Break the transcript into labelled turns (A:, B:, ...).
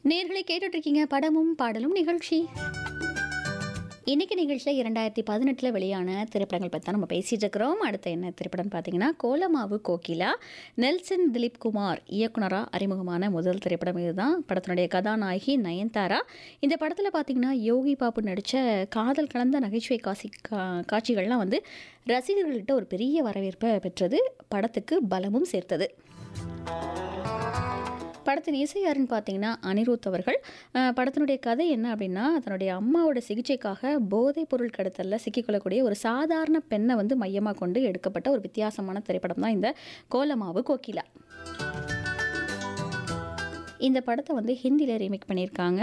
A: நேர்களை கேட்டுட்டு இருக்கீங்க படமும் பாடலும் நிகழ்ச்சி இன்னைக்கு நிகழ்ச்சியில் இரண்டாயிரத்தி பதினெட்டில் வெளியான திரைப்படங்கள் பற்றி தான் நம்ம பேசிகிட்டு இருக்கிறோம் அடுத்த என்ன திரைப்படம் பார்த்தீங்கன்னா கோலமாவு கோகிலா நெல்சன் திலீப் குமார் இயக்குனராக அறிமுகமான முதல் திரைப்படம் இதுதான் படத்தினுடைய கதாநாயகி நயன்தாரா இந்த படத்தில் பார்த்தீங்கன்னா யோகி பாபு நடித்த காதல் கலந்த நகைச்சுவை காசி கா காட்சிகள்லாம் வந்து ரசிகர்கள்கிட்ட ஒரு பெரிய வரவேற்பை பெற்றது படத்துக்கு பலமும் சேர்த்தது படத்தின் இசை யாருன்னு பார்த்தீங்கன்னா அனிருத் அவர்கள் அஹ், படத்தினுடைய கதை என்ன அப்படின்னா தன்னுடைய அம்மாவோட சிகிச்சைக்காக போதைப் பொருள் கடத்தலில் சிக்கிக்கொள்ளக்கூடிய ஒரு சாதாரண பெண்ணை வந்து மையமாக கொண்டு எடுக்கப்பட்ட ஒரு வித்தியாசமான திரைப்படம் தான் இந்த கோலமாவு கோகிலா இந்த படத்தை வந்து ஹிந்தியில் ரீமேக் பண்ணியிருக்காங்க